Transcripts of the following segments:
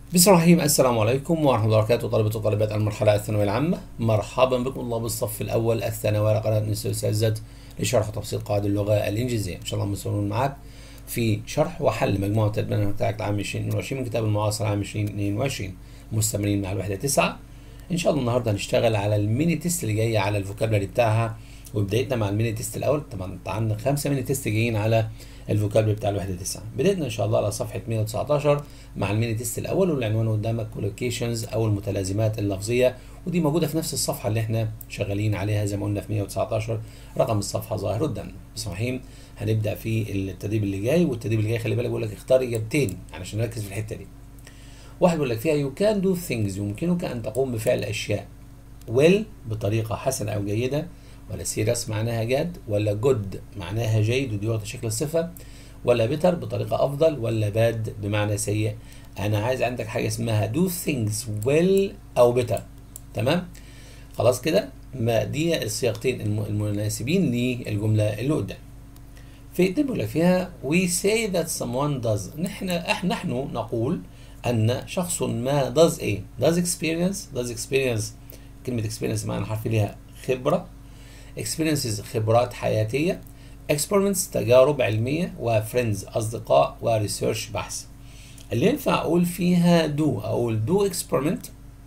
بسم الله الرحمن الرحيم السلام عليكم ورحمة الله وبركاته طلبة وطالبات المرحلة الثانوية العامة مرحبا بكم الله بالصف الأول الثانوي على قناة مستر سعزت لشرح وتفصيل قواعد اللغة الإنجليزية إن شاء الله مستمرون معاك في شرح وحل مجموعة تدبير بتاعك العام 2022 من كتاب المعاصر عام 2022 مستمرين مع الوحدة 9 إن شاء الله النهاردة هنشتغل على الميني تيست اللي جاية على الفوكابلري بتاعها وبدايتنا مع الميني تيست الأول طبعا عندنا خمسة ميني تيست جايين على الفوكابلري بتاع الوحدة 9 بدايتنا إن شاء الله على صفحة 119 مع الميني تيست الاول والعنوان قدامك كولوكيشنز او المتلازمات اللفظيه ودي موجوده في نفس الصفحه اللي احنا شغالين عليها زي ما قلنا في 119 رقم الصفحه ظاهر قدامنا بسم الله الرحمن هنبدا في التدريب اللي جاي والتدريب اللي جاي خلي بالك بيقول لك اختار اجابتين علشان نركز في الحته دي واحد بيقول لك فيها يو كان دو ثينجز يمكنك ان تقوم بفعل اشياء ويل بطريقه حسنه او جيده ولا سيريس معناها جاد ولا جود معناها جيد ودي واخده شكل الصفه ولا بيتر بطريقة أفضل ولا باد بمعنى سيء أنا عايز عندك حاجة اسمها do things well أو better تمام خلاص كده ما دي الصيغتين المناسبين للجملة اللي قدام في بيقول لك فيها we say that someone does نحن احنا نحن نقول أن شخص ما does ايه does experience does experience كلمة experience معنى حرف ليها خبرة experiences خبرات حياتية experiments تجارب علمية وفريندز أصدقاء وريسيرش بحث اللي ينفع أقول فيها دو أقول دو اكسبيرمنت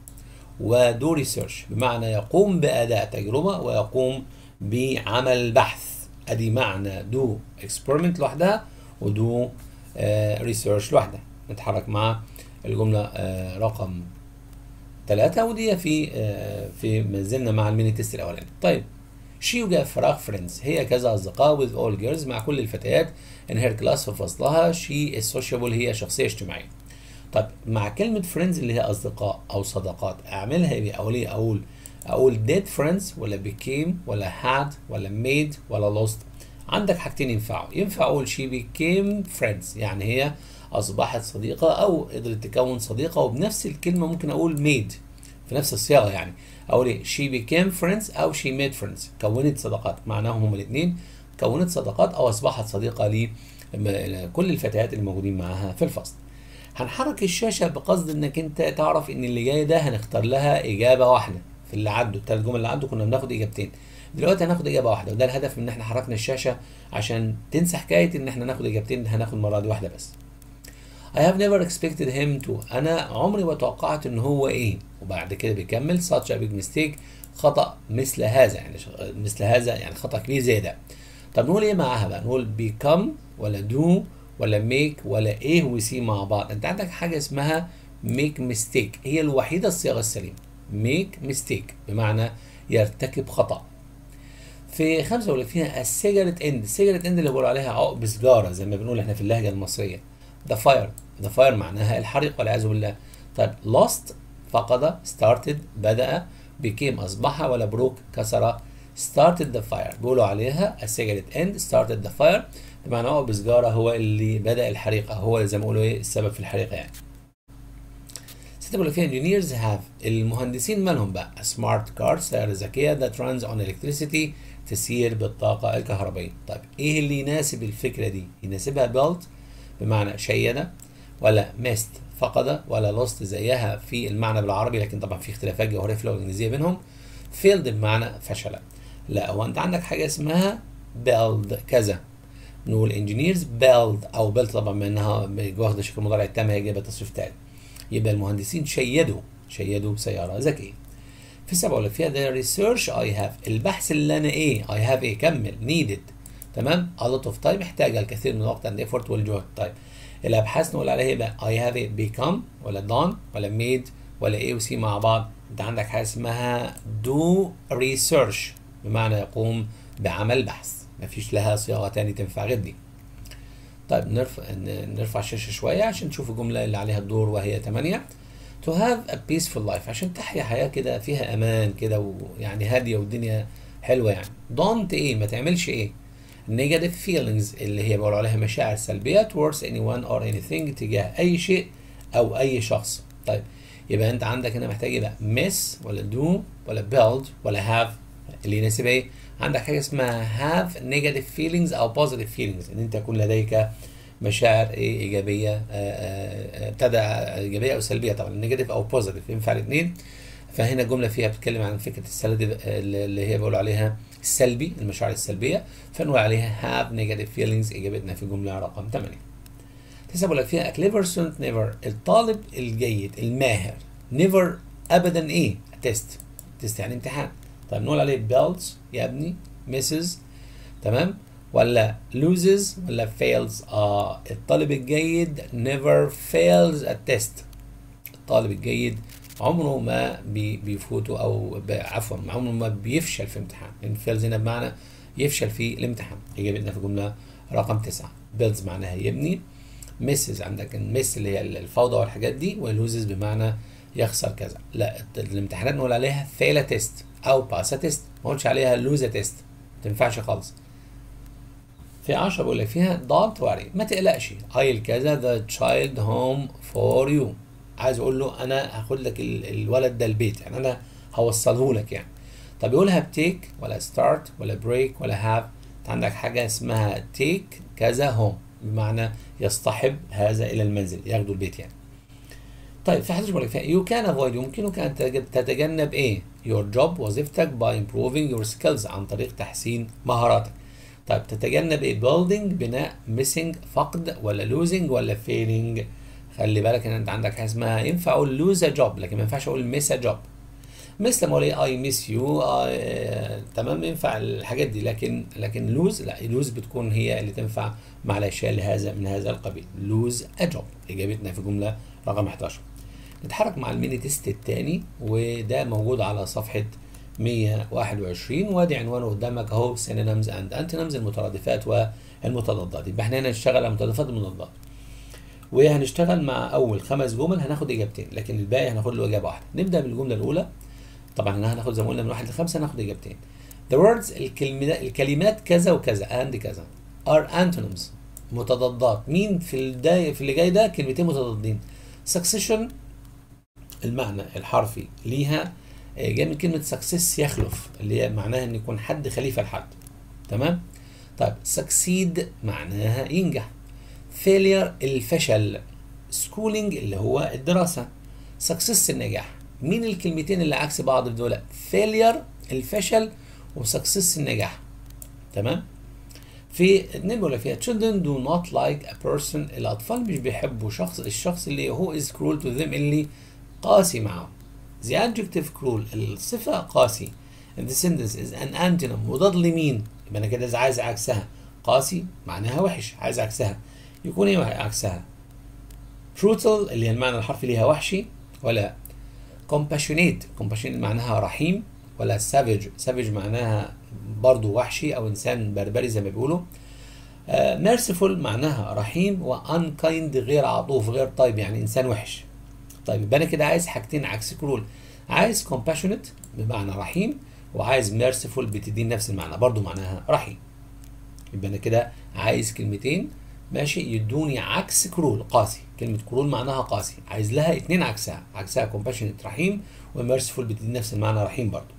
ودو ريسيرش بمعنى يقوم بأداء تجربة ويقوم بعمل بحث أدي معنى دو اكسبيرمنت لوحدها ودو ريسيرش uh, لوحدها نتحرك مع الجملة uh, رقم ثلاثة ودي في uh, في ما زلنا مع الميني تيست الأولاني طيب she وجاب فراغ friends هي كذا أصدقاء with all girls مع كل الفتيات in her class في فصلها she is sociable هي شخصية اجتماعية طب مع كلمة friends اللي هي أصدقاء أو صداقات أعملها إيه أقول إيه أقول أقول did friends ولا became ولا had ولا made ولا lost عندك حاجتين ينفعوا ينفع أقول she became friends يعني هي أصبحت صديقة أو قدرت تكون صديقة وبنفس الكلمة ممكن أقول made في نفس الصياغة يعني أقول إيه she became friends أو she made friends كونت صداقات معناهم هما الاثنين كونت صداقات أو أصبحت صديقة لكل الفتيات اللي موجودين معاها في الفصل هنحرك الشاشة بقصد إنك أنت تعرف إن اللي جاي ده هنختار لها إجابة واحدة في اللي عدوا الثلاث جمل اللي عدوا كنا بناخد إجابتين دلوقتي هناخد إجابة واحدة وده الهدف من إن إحنا حركنا الشاشة عشان تنسى حكاية إن إحنا ناخد إجابتين هناخد المرة دي واحدة بس I have never expected him to أنا عمري ما توقعت إن هو إيه وبعد كده بيكمل such a big mistake خطأ مثل هذا يعني مثل هذا يعني خطأ كبير زي ده طب نقول إيه معاها بقى نقول become ولا do ولا make ولا إيه وسي مع بعض أنت عندك حاجة اسمها make mistake هي الوحيدة الصيغة السليمة make mistake بمعنى يرتكب خطأ في خمسة يقول لك فيها السيجرت اند السيجرت اند اللي بيقولوا عليها عقب سجارة زي ما بنقول احنا في اللهجة المصرية ذا فاير ذا فاير معناها الحريق والعياذ بالله طيب lost فقد started بدأ became أصبح ولا بروك كسر started the fire بيقولوا عليها a cigarette end started the fire بمعنى هو بسجارة هو اللي بدأ الحريقة هو زي ما بيقولوا ايه السبب في الحريقة يعني ستة بيقول فيها engineers have المهندسين مالهم بقى a smart car سيارة ذكية that runs on electricity تسير بالطاقة الكهربائية طيب ايه اللي يناسب الفكرة دي يناسبها built بمعنى شيد ولا ميست فقد ولا لوست زيها في المعنى بالعربي لكن طبعا في اختلافات جوهريه في اللغه الانجليزيه بينهم فيلد بمعنى فشل لا هو انت عندك حاجه اسمها بيلد كذا نقول انجينيرز بيلد او بيلد طبعا بما انها واخده شكل مضارع التام هي جايبه تصريف تاني يبقى المهندسين شيدوا شيدوا سياره ذكيه في سبعه ولا فيها ذا ريسيرش اي هاف البحث اللي انا ايه اي هاف ايه كمل نيدد تمام a lot of time محتاجه الكثير من الوقت and effort والجهد طيب الابحاث نقول عليها بقى I have it become ولا done ولا made ولا A و C مع بعض انت عندك حاجه اسمها do research بمعنى يقوم بعمل بحث مفيش لها صياغه تاني تنفع غير دي طيب نرفع نرفع الشاشه شويه عشان نشوف الجمله اللي عليها الدور وهي 8 to have a peaceful life عشان تحيا حياه كده فيها امان كده ويعني هاديه والدنيا حلوه يعني don't ايه ما تعملش ايه negative feelings اللي هي بيقولوا عليها مشاعر سلبية towards anyone or anything تجاه أي شيء أو أي شخص. طيب يبقى أنت عندك هنا محتاج يبقى miss ولا do ولا build ولا have اللي يناسب إيه؟ عندك حاجة اسمها have negative feelings أو positive feelings إن أنت يكون لديك مشاعر ايه ايجابيه آه، آه، آه، ابتدى ايجابيه او سلبيه طبعا نيجاتيف او بوزيتيف ينفع الاثنين فهنا الجمله فيها بتتكلم عن فكره السلبي اللي هي بيقولوا عليها السلبي المشاعر السلبيه فنقول عليها have negative feelings اجابتنا في الجمله رقم 8 تسعة بقول لك فيها a clever student never الطالب الجيد الماهر never ابدا ايه تيست تيست يعني امتحان طيب نقول عليه builds يا ابني misses تمام ولا loses ولا fails اه الطالب الجيد never fails a test الطالب الجيد عمره ما بي بيفوته او ب- عفوا عمره ما بيفشل في امتحان لان fails هنا بمعنى يفشل في الامتحان اجابتنا في الجمله رقم تسعة builds معناها يبني misses عندك المس اللي هي الفوضى والحاجات دي ولوزز بمعنى يخسر كذا لا الامتحانات نقول عليها فيلا تيست او باسا تيست ما قلتش عليها لوزا تيست ما تنفعش خالص في 10 بقول لك فيها don't worry ما تقلقش I'll كذا the child home for you عايز اقول له انا هاخد لك ال- الولد ده البيت يعني انا هوصله لك يعني طب يقولها بتيك ولا start ولا break ولا have انت عندك حاجه اسمها take كذا home بمعنى يصطحب هذا الى المنزل ياخده البيت يعني طيب في حاجه بقول لك فيها you can avoid يمكنك ان تتج- تتجنب ايه your job وظيفتك by improving your skills عن طريق تحسين مهاراتك طيب تتجنب ايه building بناء missing فقد ولا losing ولا failing خلي بالك ان انت عندك حاجه اسمها ينفع اقول lose a job لكن ما ينفعش اقول miss a job مثل ما اقول ايه اي ميس يو تمام ينفع الحاجات دي لكن لكن لوز لا لوز بتكون هي اللي تنفع مع الاشياء لهذا من هذا القبيل لوز ا جوب اجابتنا في جمله رقم 11 نتحرك مع الميني تيست الثاني وده موجود على صفحه 121 وادي عنوانه قدامك اهو synonyms and antonyms المترادفات والمتضادات يبقى احنا هنا نشتغل على المترادفات والمتضادات وهنشتغل مع اول خمس جمل هناخد اجابتين لكن الباقي هناخد له اجابه واحده نبدا بالجمله الاولى طبعا هنا هناخد زي ما قلنا من واحد لخمسه هناخد اجابتين the words الكلمات الكلمات كذا وكذا and كذا are antonyms متضادات مين في الدا في اللي جاي ده كلمتين متضادين succession المعنى الحرفي ليها آه، جاي من كلمه success يخلف اللي هي معناها ان يكون حد خليفه لحد تمام طيب succeed معناها ينجح failure الفشل schooling اللي هو الدراسة success النجاح مين الكلمتين اللي عكس بعض في دول failure الفشل وsuccess النجاح تمام في اتنين بيقول لك فيها children do not like a person الأطفال مش بيحبوا شخص الشخص اللي هو is cruel to them اللي قاسي معاهم the adjective cruel الصفة قاسي and the sentence is an antonym مضاد لمين يبقى أنا كده عايز عكسها قاسي معناها وحش عايز عكسها يكون ايه عكسها brutal اللي هي المعنى الحرفي ليها وحشي ولا compassionate compassionate معناها رحيم ولا savage savage معناها برضو وحشي او انسان بربري زي ما بيقولوا uh, merciful معناها رحيم و unkind غير عطوف غير طيب يعني انسان وحش طيب يبقى انا كده عايز حاجتين عكس كرول عايز compassionate بمعنى رحيم وعايز merciful بتدي نفس المعنى برضو معناها رحيم يبقى انا كده عايز كلمتين ماشي يدوني عكس كرول قاسي كلمة كرول معناها قاسي عايز لها اتنين عكسها عكسها compassionate رحيم وميرسفول بتدي نفس المعنى رحيم برضو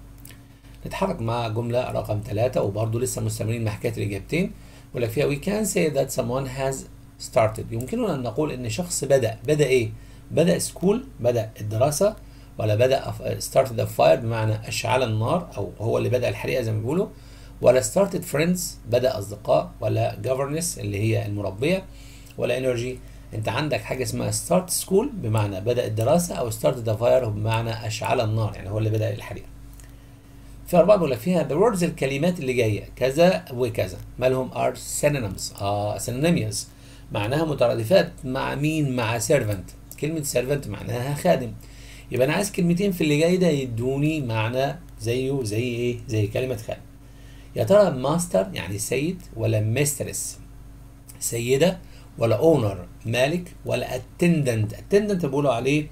نتحرك مع جملة رقم ثلاثة وبرضو لسه مستمرين مع حكاية الإجابتين بيقول لك فيها we can say that someone has started يمكننا أن نقول إن شخص بدأ بدأ إيه؟ بدأ سكول بدأ الدراسة ولا بدأ started a fire بمعنى أشعل النار أو هو اللي بدأ الحريقة زي ما بيقولوا ولا started friends بدأ أصدقاء ولا governess اللي هي المربية ولا energy أنت عندك حاجة اسمها start school بمعنى بدأ الدراسة أو started a fire بمعنى أشعل النار يعني هو اللي بدأ الحريقة في أربعة بيقول لك فيها the words الكلمات اللي جاية كذا وكذا مالهم are synonyms آه synonyms معناها مترادفات مع مين مع servant كلمة servant معناها خادم يبقى أنا عايز كلمتين في اللي جاي ده يدوني معنى زيه زي إيه زي كلمة خادم يا ترى ماستر يعني سيد ولا ميسترس سيدة ولا اونر مالك ولا اتندنت اتندنت بيقولوا عليه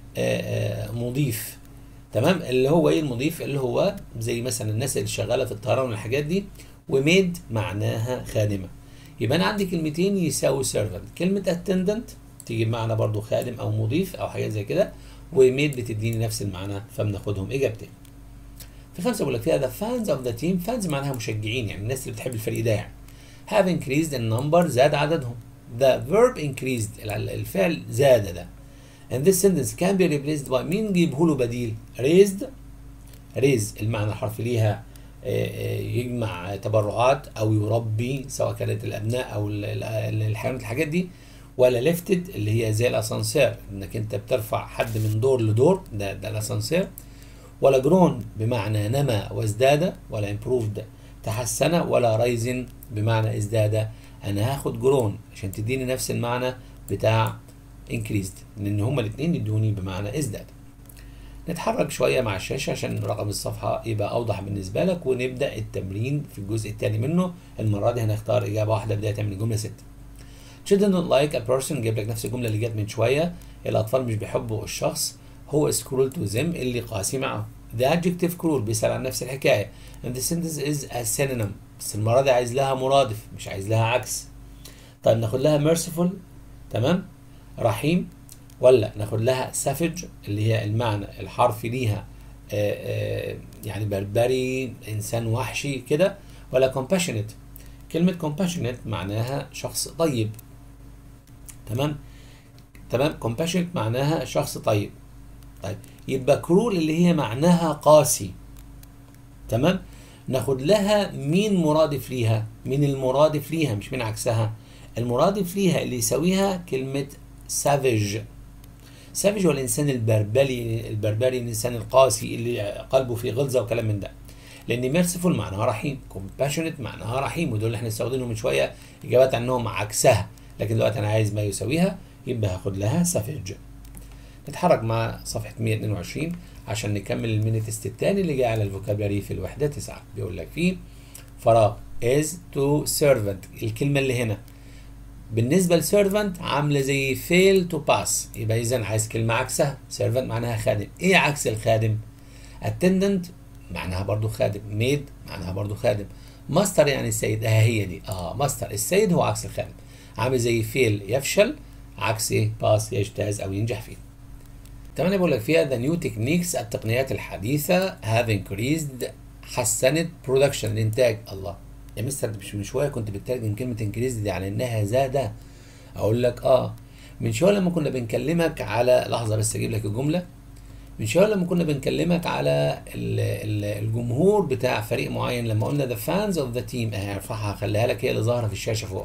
آآ آآ مضيف تمام اللي هو ايه المضيف اللي هو زي مثلا الناس اللي شغاله في الطيران والحاجات دي وميد معناها خادمه يبقى انا عندي كلمتين يساوي سيرفنت كلمه اتندنت تيجي بمعنى برضو خادم او مضيف او حاجات زي كده وميد بتديني نفس المعنى فبناخدهم اجابتين في خمسه بقول لك فيها the fans of the team fans معناها مشجعين يعني الناس اللي بتحب الفريق ده يعني have increased in number زاد عددهم the verb increased الفعل زاد ده and this sentence can be replaced by مين نجيبه له بديل raised raise المعنى الحرفي ليها يجمع تبرعات او يربي سواء كانت الابناء او الحيوانات الحاجات دي ولا lifted اللي هي زي الاسانسير انك انت بترفع حد من دور لدور ده ده الاسانسير ولا جرون بمعنى نما وازداد ولا improved تحسن ولا رايزن بمعنى ازداد انا هاخد جرون عشان تديني نفس المعنى بتاع increased لان هما الاثنين يدوني بمعنى ازداد نتحرك شويه مع الشاشه عشان رقم الصفحه يبقى اوضح بالنسبه لك ونبدا التمرين في الجزء الثاني منه المره دي هنختار اجابه واحده بدايه من الجمله 6 children don't like a person جايب لك نفس الجمله اللي جت من شويه الاطفال مش بيحبوا الشخص هو is cruel to them اللي قاسي معه the adjective cruel بيسأل عن نفس الحكايه and the sentence is a synonym بس المره دي عايز لها مرادف مش عايز لها عكس طيب ناخد لها merciful تمام رحيم ولا ناخد لها savage اللي هي المعنى الحرفي ليها آآ آآ يعني بربري انسان وحشي كده ولا compassionate كلمة compassionate معناها شخص طيب تمام تمام compassionate معناها شخص طيب طيب يبقى كرول اللي هي معناها قاسي تمام ناخد لها مين مرادف ليها مين المرادف ليها مش مين عكسها المرادف ليها اللي يساويها كلمة savage سافج هو الانسان البربري البربري الانسان القاسي اللي قلبه فيه غلظه وكلام من ده لان ميرسيفول معناها رحيم كومباشنت معناها رحيم ودول اللي احنا استخدمهم من شويه اجابات عنهم عكسها لكن دلوقتي انا عايز ما يساويها يبقى هاخد لها سافج نتحرك مع صفحه 122 عشان نكمل الميني تيست الثاني اللي جاي على الفوكابلري في الوحده 9 بيقول لك فيه فراغ is to servant الكلمه اللي هنا بالنسبه لسيرفنت عامله زي فيل تو باس يبقى اذا عايز كلمه عكسها سيرفنت معناها خادم ايه عكس الخادم اتندنت معناها برضو خادم ميد معناها برضو خادم ماستر يعني السيد اه هي دي اه ماستر السيد هو عكس الخادم عامل زي فيل يفشل عكس ايه باس يجتاز او ينجح فيه تمام بقول لك فيها ذا نيو تكنيكس التقنيات الحديثه هاف انكريزد حسنت برودكشن الانتاج الله يا مستر مش من شويه كنت بتترجم كلمه انكريز دي على انها زاده اقول لك اه من شويه لما كنا بنكلمك على لحظه بس اجيب لك الجمله من شويه لما كنا بنكلمك على ال ال الجمهور بتاع فريق معين لما قلنا ذا فانز اوف ذا تيم اهي ارفعها خليها لك هي اللي ظاهره في الشاشه فوق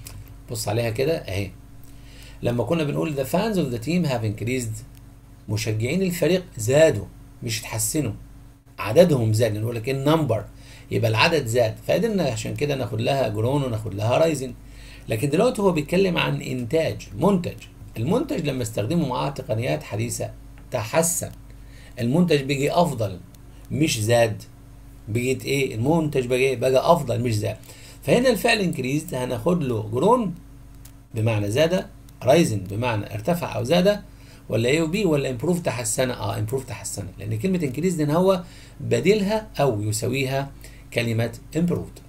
بص عليها كده اهي لما كنا بنقول ذا فانز اوف ذا تيم هاف انكريزد مشجعين الفريق زادوا مش اتحسنوا عددهم زاد نقول لك النمبر يبقى العدد زاد فقدرنا عشان كده ناخد لها جرون وناخد لها رايزن لكن دلوقتي هو بيتكلم عن انتاج منتج المنتج لما استخدموا معاه تقنيات حديثه تحسن المنتج بيجي افضل مش زاد بقيت ايه المنتج بقى بقى افضل مش زاد فهنا الفعل انكريزد هناخد له جرون بمعنى زاد رايزن بمعنى ارتفع او زاد ولا ايه وبي ولا امبروف تحسن اه امبروف تحسن لان كلمه انكريز ان هو بديلها او يساويها كلمه improved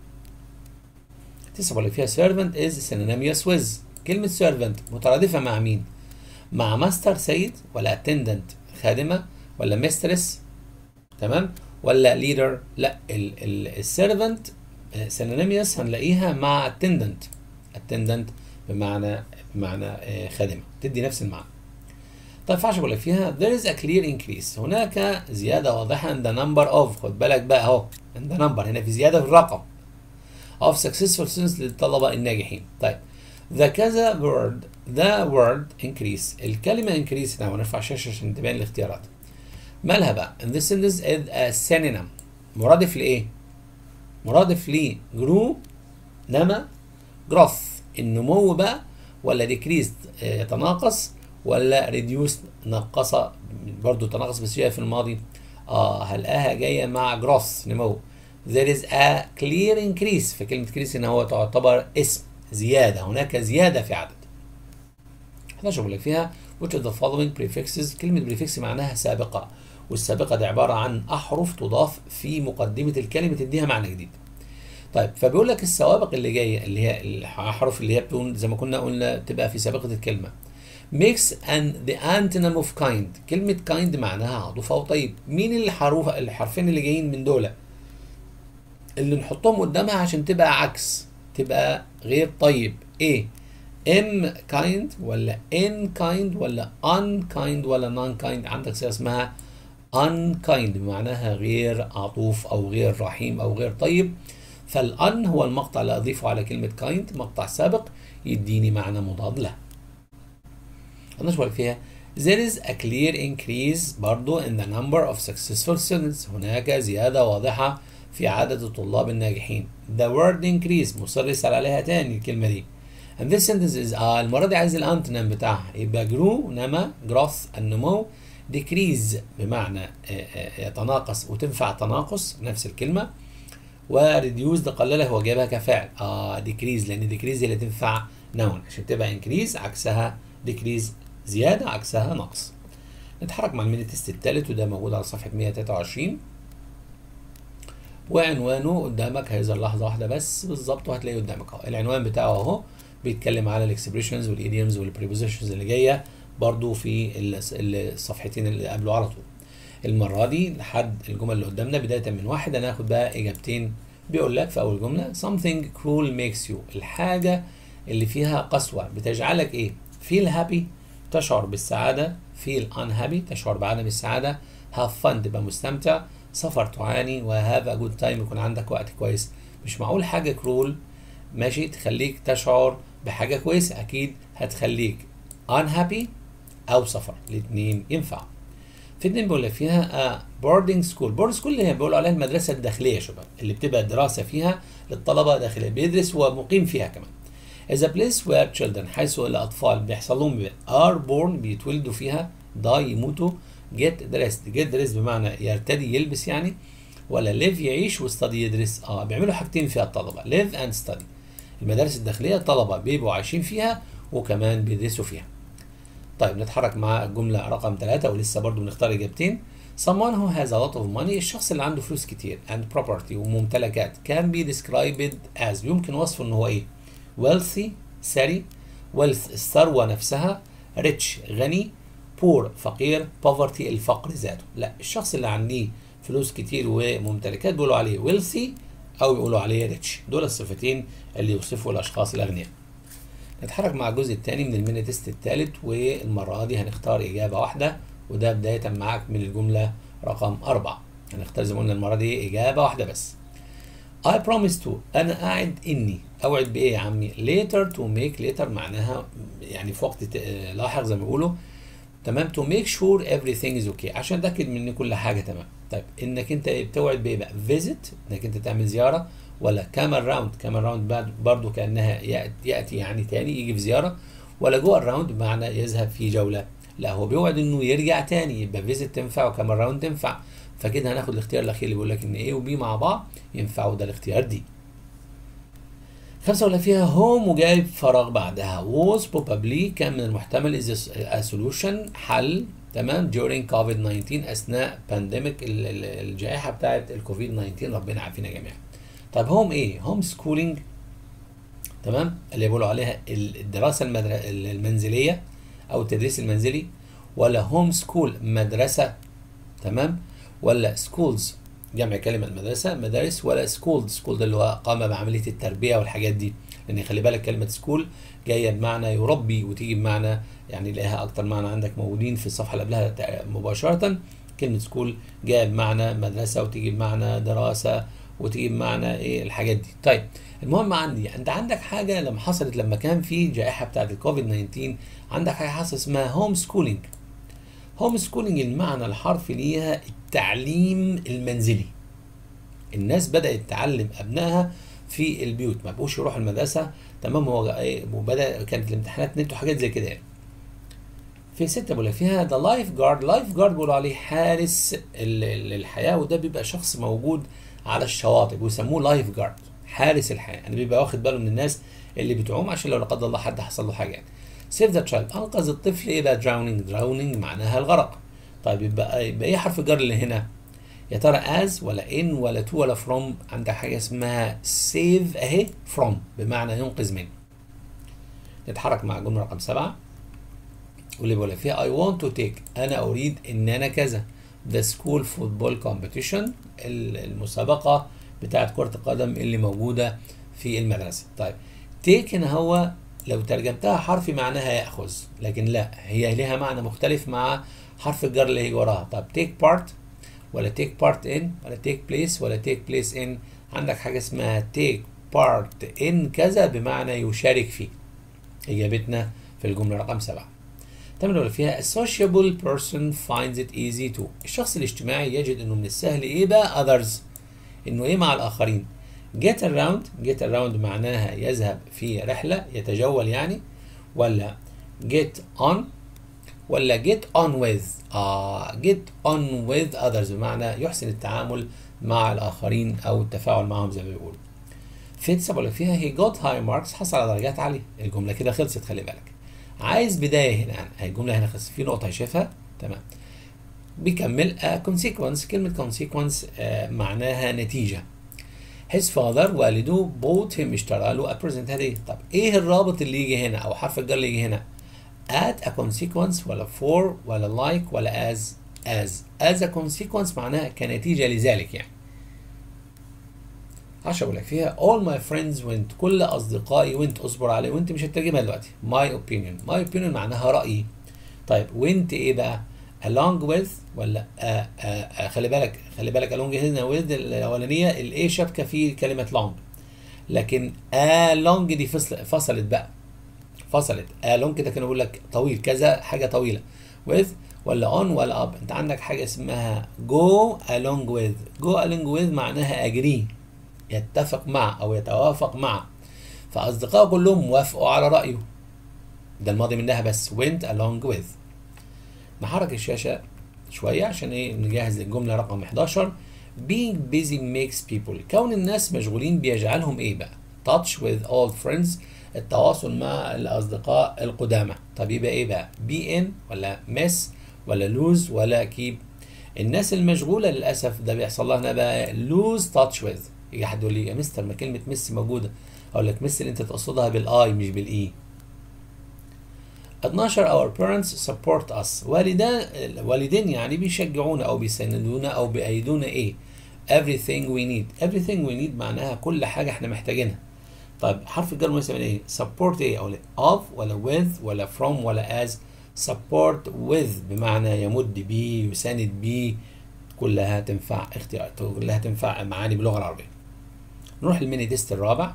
تسمع اللي فيها servant is synonymous with كلمه servant مترادفه مع مين مع ماستر سيد ولا attendant خادمه ولا mistress تمام ولا leader لا السيرفنت synonymous هنلاقيها مع attendant attendant بمعنى بمعنى خادمه تدي نفس المعنى طيب فعش بقول لك فيها there is a clear increase هناك زيادة واضحة in the number of خد بالك بقى اهو in the number هنا في زيادة في الرقم of successful students للطلبة الناجحين طيب the كذا word the word increase الكلمة increase هنا ونرفع الشاشة عشان تبين الاختيارات مالها بقى in this sentence is a synonym مرادف لإيه؟ مرادف ل grew نما growth النمو بقى ولا decreased يتناقص ولا ريديوس نقص برضو تناقص بس جايه في الماضي اه هلاقيها جايه مع جروث نمو there is a clear increase في كلمه increase ان هو تعتبر اسم زياده هناك زياده في عدد 11 بقول لك فيها which of the following prefixes كلمه prefix معناها سابقه والسابقه دي عباره عن احرف تضاف في مقدمه الكلمه تديها معنى جديد طيب فبيقول لك السوابق اللي جايه اللي هي الاحرف اللي هي بتكون زي ما كنا قلنا تبقى في سابقه الكلمه mix and the antonym of kind كلمة kind معناها عاطفة وطيب مين الحروف الحرفين اللي جايين من دول اللي نحطهم قدامها عشان تبقى عكس تبقى غير طيب ايه am kind ولا in kind ولا unkind ولا non kind عندك صيغه اسمها unkind بمعناها غير عطوف او غير رحيم او غير طيب فالان هو المقطع اللي اضيفه على كلمه kind مقطع سابق يديني معنى مضاد له هنشوف فيها There is a clear increase برضو in the number of successful students هناك زيادة واضحة في عدد الطلاب الناجحين The word increase مصر يسأل عليها تاني الكلمة دي And this sentence is آه المرة دي عايز الانتونيم بتاعها يبقى grew نما growth النمو decrease بمعنى يتناقص وتنفع تناقص نفس الكلمة وريديوز قللها هو جابها كفعل اه decrease لأن decrease هي اللي تنفع نون عشان تبقى increase عكسها decrease زيادة عكسها نقص نتحرك مع الميني تيست الثالث وده موجود على صفحة 123 وعنوانه قدامك هيظهر لحظة واحدة بس بالظبط وهتلاقيه قدامك اهو العنوان بتاعه اهو بيتكلم على الاكسبريشنز والايديومز والبريبوزيشنز اللي جايه برضو في الصفحتين اللي قبله على طول المرة دي لحد الجمل اللي قدامنا بداية من واحد انا هاخد بقى اجابتين بيقول لك في اول جملة something cruel makes you الحاجة اللي فيها قسوة بتجعلك ايه feel happy تشعر بالسعادة feel unhappy تشعر بعدم السعادة have fun تبقى مستمتع سفر تعاني وهاف a good time يكون عندك وقت كويس مش معقول حاجة كرول ماشي تخليك تشعر بحاجة كويسة أكيد هتخليك unhappy أو سفر الاتنين ينفع في اتنين بيقول لك فيها بوردنج سكول بوردنج سكول اللي هي بيقولوا عليها المدرسة الداخلية يا شباب اللي بتبقى دراسة فيها للطلبة داخلية بيدرس ومقيم فيها كمان is a place where children حيث الأطفال بيحصل لهم are born بيتولدوا فيها die يموتوا get dressed get dressed بمعنى يرتدي يلبس يعني ولا live يعيش وستدي يدرس اه بيعملوا حاجتين فيها الطلبة live and study المدارس الداخلية الطلبة بيبقوا عايشين فيها وكمان بيدرسوا فيها طيب نتحرك مع الجملة رقم ثلاثة ولسه برضو بنختار إجابتين someone who has a lot of money الشخص اللي عنده فلوس كتير and property وممتلكات can be described as يمكن وصفه ان هو ايه wealthy ثري wealth الثروة نفسها rich غني poor فقير poverty الفقر ذاته لا الشخص اللي عنده فلوس كتير وممتلكات بيقولوا عليه wealthy او يقولوا عليه rich دول الصفتين اللي يوصفوا الاشخاص الاغنياء نتحرك مع الجزء الثاني من الميني تيست الثالث والمرة دي هنختار إجابة واحدة وده بداية معاك من الجملة رقم أربعة هنختار زي ما قلنا المرة دي إجابة واحدة بس I promise to أنا أعد إني أوعد بإيه يا عمي later to make later معناها يعني في وقت لاحق زي ما بيقولوا تمام to make sure everything is okay عشان أتأكد من إن كل حاجة تمام طيب إنك أنت بتوعد بإيه بقى visit إنك أنت تعمل زيارة ولا كامل راوند كامل راوند برضو كانها ياتي يعني تاني يجي في زياره ولا جو الراوند بمعنى يذهب في جوله لا هو بيوعد انه يرجع تاني يبقى فيزيت تنفع وكامل راوند تنفع فكده هناخد الاختيار الاخير اللي بيقول لك ان ايه وبي مع بعض ينفعوا ده الاختيار دي خمسة ولا فيها هوم وجايب فراغ بعدها was probably كان من المحتمل is a solution حل تمام during COVID 19 اثناء بانديميك الجائحه بتاعت الكوفيد 19 ربنا عافينا جميعا. طب هوم ايه؟ هوم سكولينج تمام اللي بيقولوا عليها الدراسه المدر... المنزليه او التدريس المنزلي ولا هوم سكول مدرسه تمام ولا سكولز جمع كلمه مدرسه مدارس ولا سكول سكول ده اللي هو قام بعمليه التربيه والحاجات دي لان خلي بالك كلمه سكول جايه بمعنى يربي وتيجي بمعنى يعني لها اكتر معنى عندك موجودين في الصفحه اللي قبلها مباشره كلمه سكول جايه بمعنى مدرسه وتيجي بمعنى دراسه وتيجي بمعنى ايه الحاجات دي طيب المهم عندي انت عندك حاجه لما حصلت لما كان في جائحه بتاعت الكوفيد 19 عندك حاجه حصلت اسمها هوم سكولينج هوم سكولينج المعنى الحرفي ليها التعليم المنزلي الناس بدات تعلم ابنائها في البيوت ما بقوش يروحوا المدرسه تمام هو ايه وبدا كانت الامتحانات نت وحاجات زي كده يعني في ستة بقول فيها ذا لايف جارد لايف جارد بيقولوا عليه حارس الحياه وده بيبقى شخص موجود على الشواطئ ويسموه لايف جارد حارس الحياه يعني بيبقى واخد باله من الناس اللي بتعوم عشان لو لا قدر الله حد حصل له حاجه يعني سيف ذا تشايلد انقذ الطفل الى دراونينج دراونينج معناها الغرق طيب يبقى يبقى ايه حرف الجر اللي هنا يا ترى از ولا ان ولا تو ولا فروم عندك حاجه اسمها سيف اهي فروم بمعنى ينقذ من نتحرك مع الجمله رقم سبعه واللي بيقول فيها I want to take أنا أريد إن أنا كذا the school football competition المسابقة بتاعت كرة القدم اللي موجودة في المدرسة طيب take هنا هو لو ترجمتها حرفي معناها يأخذ لكن لا هي لها معنى مختلف مع حرف الجر اللي هيجي وراها طب take part ولا take part in ولا take place ولا take place in عندك حاجة اسمها take part in كذا بمعنى يشارك فيه إجابتنا في الجملة رقم سبعة تمام ولا فيها a sociable person finds it easy to الشخص الاجتماعي يجد انه من السهل ايه بقى others انه ايه مع الاخرين get around get around معناها يذهب في رحلة يتجول يعني ولا get on ولا get on with آه get on with others بمعنى يحسن التعامل مع الآخرين أو التفاعل معهم زي ما بيقولوا فيتس ولا فيها he got high marks حصل على درجات عالية الجملة كده خلصت خلي بالك عايز بداية هنا هي الجملة هنا خلصت في نقطة شايفها تمام بيكمل uh, consequence كلمة consequence uh, معناها نتيجة his father والده bought him اشترى له a present هدية طب ايه الرابط اللي يجي هنا او حرف الجر اللي يجي هنا at a consequence ولا for ولا like ولا as as as a consequence معناها كنتيجة لذلك يعني عشان اقول لك فيها all my friends went كل اصدقائي went اصبر عليه وانت مش هتترجمها دلوقتي my opinion my opinion معناها رايي طيب went ايه بقى along with ولا آآ آآ خلي بالك خلي بالك along هنا with الاولانيه الايه شابكه في كلمه long لكن along دي فصل فصلت بقى فصلت along كده كانوا بيقول لك طويل كذا حاجه طويله with ولا on ولا up انت عندك حاجه اسمها go along with go along with معناها agree يتفق مع او يتوافق مع فاصدقائه كلهم وافقوا على رايه ده الماضي منها بس went along with نحرك الشاشه شويه عشان ايه نجهز الجمله رقم 11 being busy makes people كون الناس مشغولين بيجعلهم ايه بقى touch with old friends التواصل مع الاصدقاء القدامى طب يبقى ايه بقى be in ولا miss ولا lose ولا keep الناس المشغوله للاسف ده بيحصل لها هنا بقى lose touch with يجي حد يقول لي يا مستر ما كلمه مس موجوده اقول لك مس اللي انت تقصدها بالاي مش بالاي 12 our parents support us والدان والدين يعني بيشجعونا او بيساندونا او بيأيدونا ايه everything we need everything we need معناها كل حاجه احنا محتاجينها طيب حرف الجر مثلا ايه support ايه او of ولا with ولا from ولا as support with بمعنى يمد بيه يساند بيه كلها تنفع اختيار كلها تنفع معاني باللغه العربيه نروح للميني تيست الرابع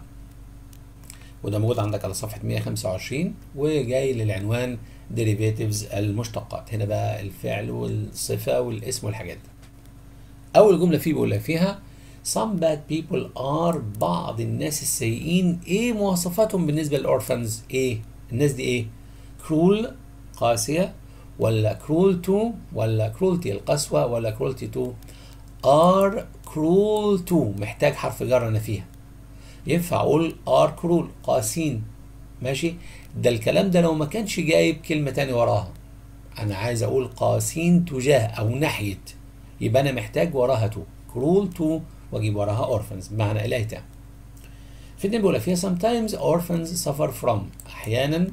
وده موجود عندك على صفحه 125 وجاي للعنوان derivatives المشتقات هنا بقى الفعل والصفه والاسم والحاجات دي اول جمله فيه بيقول لك فيها some bad people are بعض الناس السيئين ايه مواصفاتهم بالنسبه للاورفنز ايه الناس دي ايه cruel قاسيه ولا cruel to ولا cruelty القسوة ولا cruelty to are cruel to محتاج حرف جر أنا فيها ينفع أقول are cruel قاسين ماشي ده الكلام ده لو ما كانش جايب كلمة تاني وراها أنا عايز أقول قاسين تجاه أو ناحية يبقى أنا محتاج وراها to cruel to وأجيب وراها orphans بمعنى الأيتام في اتنين بيقول فيها sometimes orphans suffer from أحيانا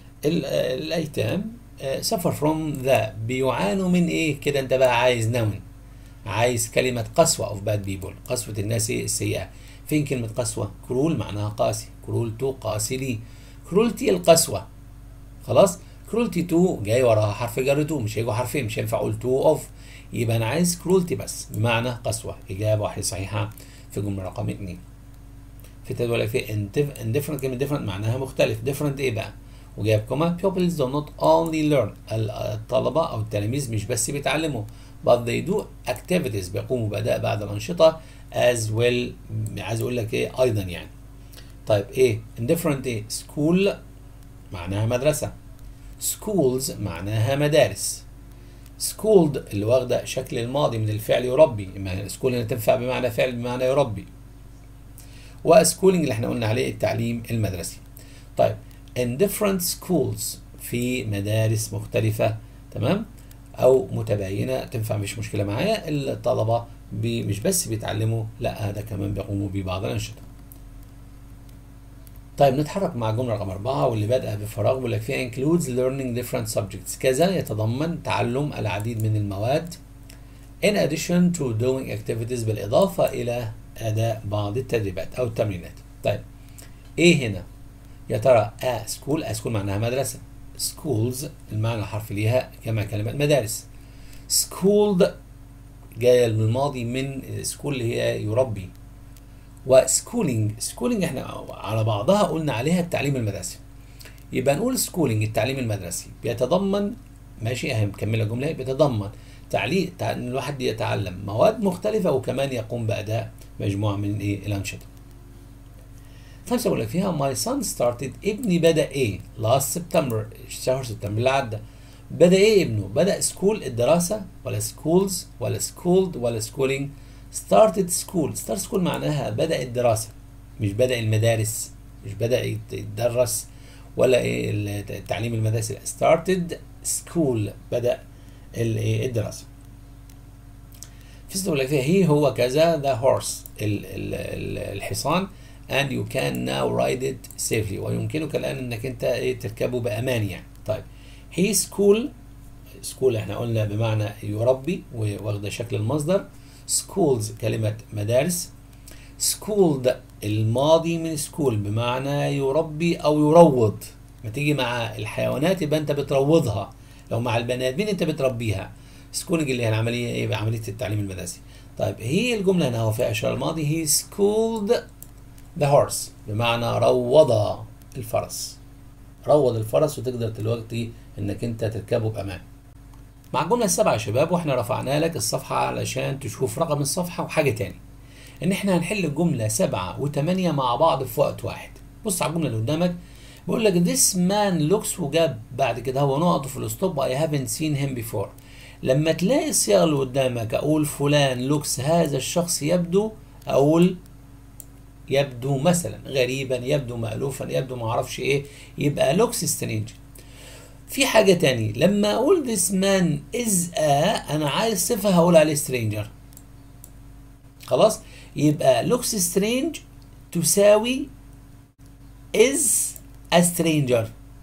الأيتام suffer from the بيعانوا من ايه كده انت بقى عايز نون عايز كلمة قسوة of bad people قسوة الناس السيئة فين كلمة قسوة كرول معناها قاسي كرول تو قاسي لي كرولتي القسوة خلاص كرولتي تو جاي وراها حرف جر تو مش هيجوا حرفين مش هينفع اقول تو اوف يبقى انا عايز كرولتي بس بمعنى قسوة اجابة واحدة صحيحة في جملة رقم اتنين في تدوير في indifferent كلمة different معناها مختلف different ايه بقى وجايب كوما pupils do not only learn الطلبة أو التلاميذ مش بس بيتعلموا but they do activities بيقوموا بأداء بعض الأنشطة as well عايز أقول لك إيه أيضا يعني طيب إيه indifferent إيه school معناها مدرسة schools معناها مدارس schooled اللي واخدة شكل الماضي من الفعل يربي school هنا تنفع بمعنى فعل بمعنى يربي وسكولينج اللي احنا قلنا عليه التعليم المدرسي طيب in different schools في مدارس مختلفة تمام أو متباينة تنفع مش مشكلة معايا الطلبة بي مش بس بيتعلموا لا ده كمان بيقوموا ببعض الأنشطة طيب نتحرك مع الجملة رقم أربعة واللي بادئة بفراغ بيقول لك فيها includes learning different subjects كذا يتضمن تعلم العديد من المواد in addition to doing activities بالإضافة إلى أداء بعض التدريبات أو التمرينات طيب إيه هنا يا ترى a school a school معناها مدرسة schools المعنى الحرفي ليها كما كلمة مدارس schooled جاية من الماضي من school اللي هي يربي وسكولينج سكولينج احنا على بعضها قلنا عليها التعليم المدرسي يبقى نقول سكولينج التعليم المدرسي بيتضمن ماشي اهي مكمله الجمله بيتضمن تعليم ان الواحد يتعلم مواد مختلفه وكمان يقوم باداء مجموعه من ايه الانشطه خمسة بقول لك فيها my son started ابني بدأ ايه last September شهر سبتمبر اللي عدى بدأ ايه ابنه بدأ سكول الدراسة ولا سكولز ولا سكولد ولا سكولينج started school start school معناها بدأ الدراسة مش بدأ المدارس مش بدأ يتدرس ولا ايه التعليم المدرسي لا started school بدأ الدراسة في ستة فيها هي هو كذا the horse ال ال الحصان and you can now ride it safely ويمكنك الآن انك انت ايه تركبه بأمان يعني طيب he school school احنا قلنا بمعنى يربي واخده شكل المصدر schools كلمة مدارس schooled الماضي من school بمعنى يربي أو يروض ما تيجي مع الحيوانات يبقى أنت بتروضها لو مع البني آدمين أنت بتربيها schooling اللي هي العملية إيه عملية التعليم المدرسي طيب هي الجملة هنا هو فيها إشارة الماضي هي schooled the horse بمعنى روض الفرس روض الفرس وتقدر دلوقتي انك انت تركبه بامان مع الجملة السبعة يا شباب واحنا رفعنا لك الصفحة علشان تشوف رقم الصفحة وحاجة تاني ان احنا هنحل الجملة سبعة وثمانية مع بعض في وقت واحد بص على الجملة اللي قدامك بيقول لك this man looks وجاب بعد كده هو نقط في الستوب I haven't seen him before لما تلاقي الصيغة اللي قدامك اقول فلان لوكس هذا الشخص يبدو اقول يبدو مثلا غريبا يبدو مألوفا يبدو ما اعرفش ايه يبقى لوكس سترينج في حاجة تاني لما أقول this man is a أنا عايز صفة هقول عليه stranger خلاص يبقى looks strange تساوي is a stranger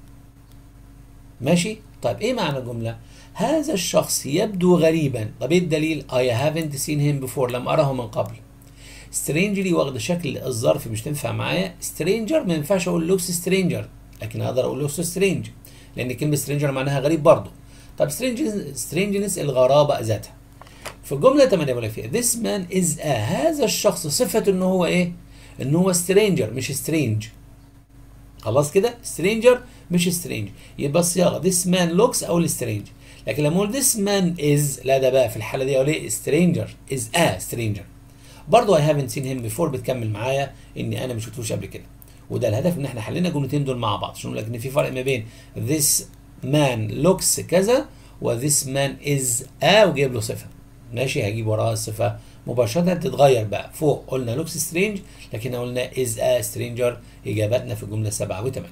ماشي طيب ايه معنى الجملة هذا الشخص يبدو غريبا طب ايه الدليل I haven't seen him before لم أره من قبل strangely واخد شكل الظرف مش تنفع معايا stranger ما ينفعش أقول looks stranger لكن أقدر أقول looks strange لان كلمه سترينجر معناها غريب برضه طب سترينجنس الغرابه ذاتها في الجمله 8 بقول فيها this man is a هذا الشخص صفته ان هو ايه ان هو سترينجر مش سترينج خلاص كده سترينجر مش سترينج يبقى الصياغه this man looks او سترينج لكن لما اقول this man is لا ده بقى في الحاله دي اقول ايه stranger is a stranger برضه I haven't seen him before بتكمل معايا اني انا ما شفتوش قبل كده وده الهدف ان احنا حلينا الجملتين دول مع بعض عشان نقول لك ان في فرق ما بين this man looks كذا و this man is a وجايب له صفه ماشي هجيب وراها الصفه مباشره تتغير بقى فوق قلنا looks strange لكن قلنا is a stranger اجابتنا في الجمله 7 و8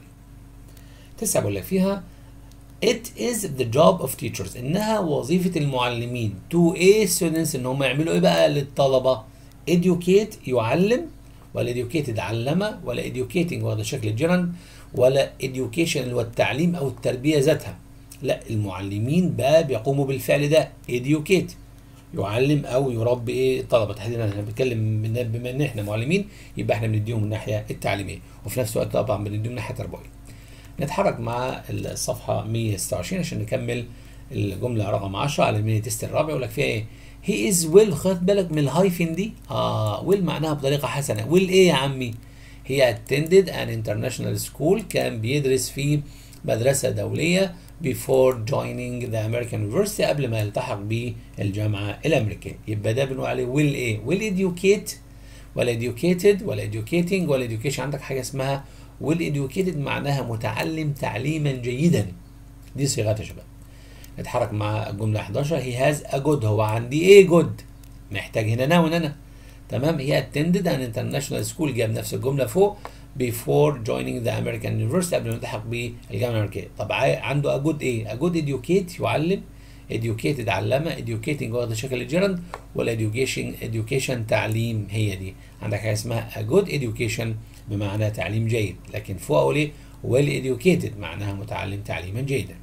تسعه بقول لك فيها It is the job of teachers انها وظيفه المعلمين to a students ان هم يعملوا ايه بقى للطلبه educate يعلم ولا educated علمة ولا educating وهذا شكل الجيران ولا education اللي هو التعليم او التربيه ذاتها لا المعلمين بقى بيقوموا بالفعل ده educate يعلم او يربي ايه الطلبه تحديدا احنا بنتكلم بما ان احنا معلمين يبقى احنا بنديهم من الناحيه التعليميه وفي نفس الوقت طبعا بنديهم من الناحيه التربويه نتحرك مع الصفحه 126 عشان نكمل الجمله رقم 10 على الميني تيست الرابع يقول لك فيها ايه هي از ويل خد بالك من الهايفن دي اه ويل معناها بطريقه حسنه ويل ايه يا عمي هي attended an international school كان بيدرس في مدرسه دوليه before joining the American University قبل ما يلتحق بالجامعه الامريكيه يبقى ده بنقول عليه ويل ايه ويل educate ولا educated ولا educating ولا education عندك حاجه اسمها ويل educated معناها متعلم تعليما جيدا دي صيغات يا شباب نتحرك مع الجملة 11 he has a good هو عندي ايه good محتاج هنا نون انا تمام he attended an international school جاب نفس الجملة فوق before joining the American University قبل ما يلتحق بالجامعة الأمريكية طب عنده a good ايه a good educate يعلم educated علمة educating واخد شكل الجيرند ولا education education تعليم هي دي عندك حاجة اسمها a good education بمعنى تعليم جيد لكن فوق اقول ايه well educated معناها متعلم تعليما جيدا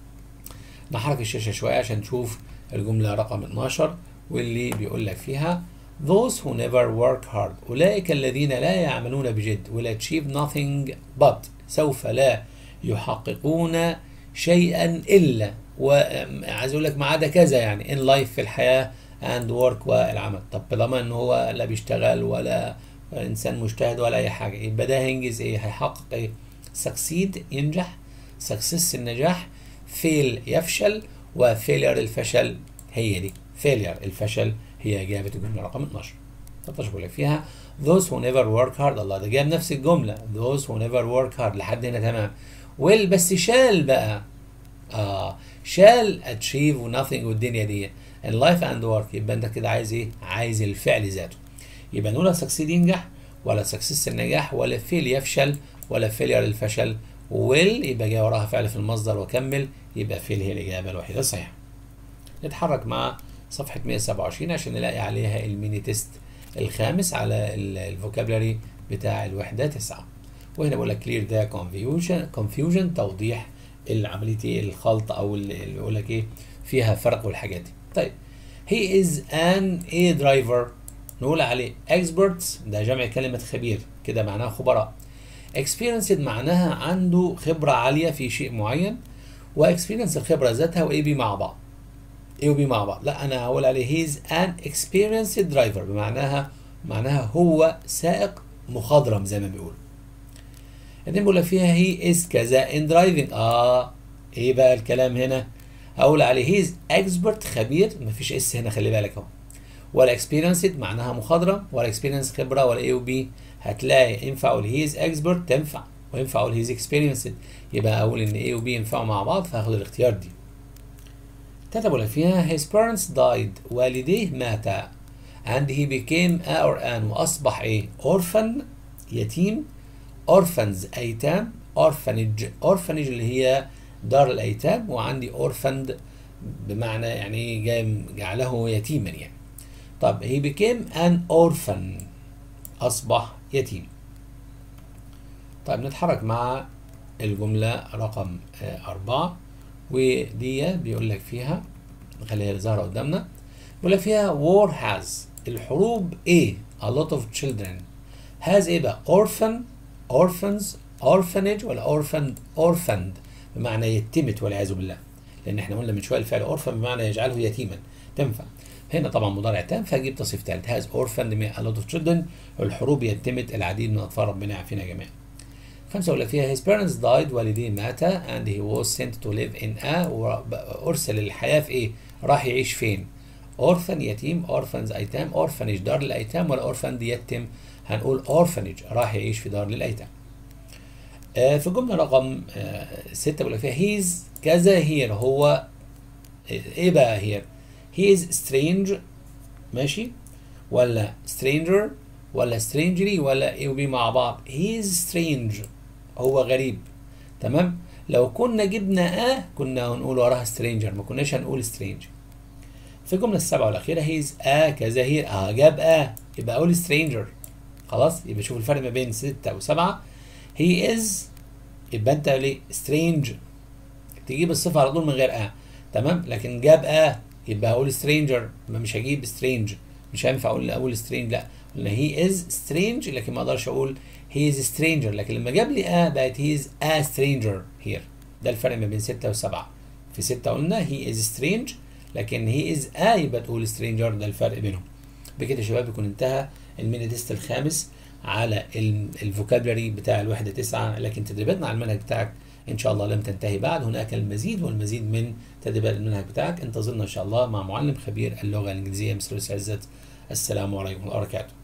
نحرك الشاشة شوية عشان نشوف الجملة رقم 12 واللي بيقول لك فيها Those who never work hard أولئك الذين لا يعملون بجد will achieve nothing but سوف لا يحققون شيئا الا وعايز اقول لك ما عدا كذا يعني ان لايف في الحياه اند ورك والعمل طب طالما ان هو لا بيشتغل ولا انسان مجتهد ولا اي حاجه يبقى ده هينجز ايه هيحقق ايه سكسيد ينجح سكسس النجاح فيل يفشل وفيلير الفشل هي دي فيلير الفشل هي اجابه الجمله رقم 12 13 بقول لك فيها those who never work hard الله ده جاب نفس الجمله those who never work hard لحد هنا تمام will بس شال بقى اه شال achieve ونثينج والدنيا دي in life and work يبقى انت كده عايز ايه عايز الفعل ذاته يبقى نقول سكسيد ينجح ولا سكسس النجاح ولا فيل يفشل ولا فيلير الفشل ويل يبقى جاي وراها فعل في المصدر وكمل يبقى فيل هي الإجابة الوحيدة الصحيحة. نتحرك مع صفحة 127 عشان نلاقي عليها الميني تيست الخامس على الفوكابلري بتاع الوحدة 9 وهنا بقول لك كلير ده كونفيوجن كونفيوجن توضيح العملية الخلط أو اللي بيقول لك إيه فيها فرق والحاجات دي. طيب هي از ان اي درايفر نقول عليه experts ده جمع كلمة خبير كده معناها خبراء experienced معناها عنده خبرة عالية في شيء معين واكسبيرينس الخبرة ذاتها واي بي مع بعض اي وبي مع بعض لا انا هقول عليه هيز ان experienced درايفر بمعناها معناها هو سائق مخضرم زي ما بيقولوا بعدين بقول لك فيها هي از كذا ان درايفنج اه ايه بقى الكلام هنا هقول عليه هيز اكسبرت خبير مفيش اس هنا خلي بالك اهو ولا اكسبيرينسد معناها مخضرم ولا اكسبيرينس خبره ولا اي وبي هتلاقي ينفع اقول هيز اكسبرت تنفع وينفع اقول هيز اكسبيرينسد يبقى اقول ان اي وبي ينفعوا مع بعض فهاخد الاختيار دي تلاته بقول فيها his parents died والديه ماتا and he became a or an واصبح ايه orphan يتيم orphans ايتام orphanage orphanage اللي هي دار الايتام وعندي orphaned بمعنى يعني جاي جعله يتيما يعني طب he became an orphan أصبح يتيم طيب نتحرك مع الجملة رقم أربعة ودي بيقول لك فيها نخليها ظاهرة قدامنا بيقول لك فيها war has الحروب ايه a lot of children has ايه بقى orphan orphans orphanage ولا orphaned orphaned بمعنى يتمت والعياذ بالله لان احنا قلنا من شويه الفعل orphan بمعنى يجعله يتيما تنفع هنا طبعا مضارع تام فهجيب تصريف ثالث هاز orphaned a lot of children الحروب يتمت العديد من الاطفال ربنا يعافينا جميعا خمسة ولا فيها his parents died والديه مات and he was sent to live in a أرسل للحياة في إيه؟ راح يعيش فين؟ orphan يتيم orphans أيتام orphanage دار للأيتام ولا orphaned يتم هنقول orphanage راح يعيش في دار للأيتام. آه في الجملة رقم آه ستة بيقول فيها he's كذا here هو إيه بقى here؟ he is strange ماشي ولا stranger ولا strangely ولا ايه وبي مع بعض he is strange هو غريب تمام لو كنا جبنا اه كنا هنقول وراها stranger ما كناش هنقول strange في الجمله السابعه والاخيره he is اه كذا هي اه جاب اه يبقى اقول stranger خلاص يبقى شوف الفرق ما بين ستة وسبعة he is يبقى انت ليه strange تجيب الصفة على طول من غير اه تمام لكن جاب اه يبقى اقول stranger مش هجيب strange مش هينفع اقول اقول strange لا قلنا هي از سترينج لكن ما اقدرش اقول هي از سترينجر لكن لما جاب لي ا بقت هي از ا سترينجر هير ده الفرق ما بين 6 و7 في 6 قلنا هي از سترينج لكن هي از ا يبقى تقول سترينجر ده الفرق بينهم بكده يا شباب يكون انتهى الميني تيست الخامس على الفوكابلري بتاع الوحده 9 لكن تدريباتنا على المنهج بتاعك ان شاء الله لم تنتهي بعد هناك المزيد والمزيد من تدريبات المنهج بتاعك انتظرنا ان شاء الله مع معلم خبير اللغه الانجليزيه مستر عزت السلام عليكم ورحمه الله وبركاته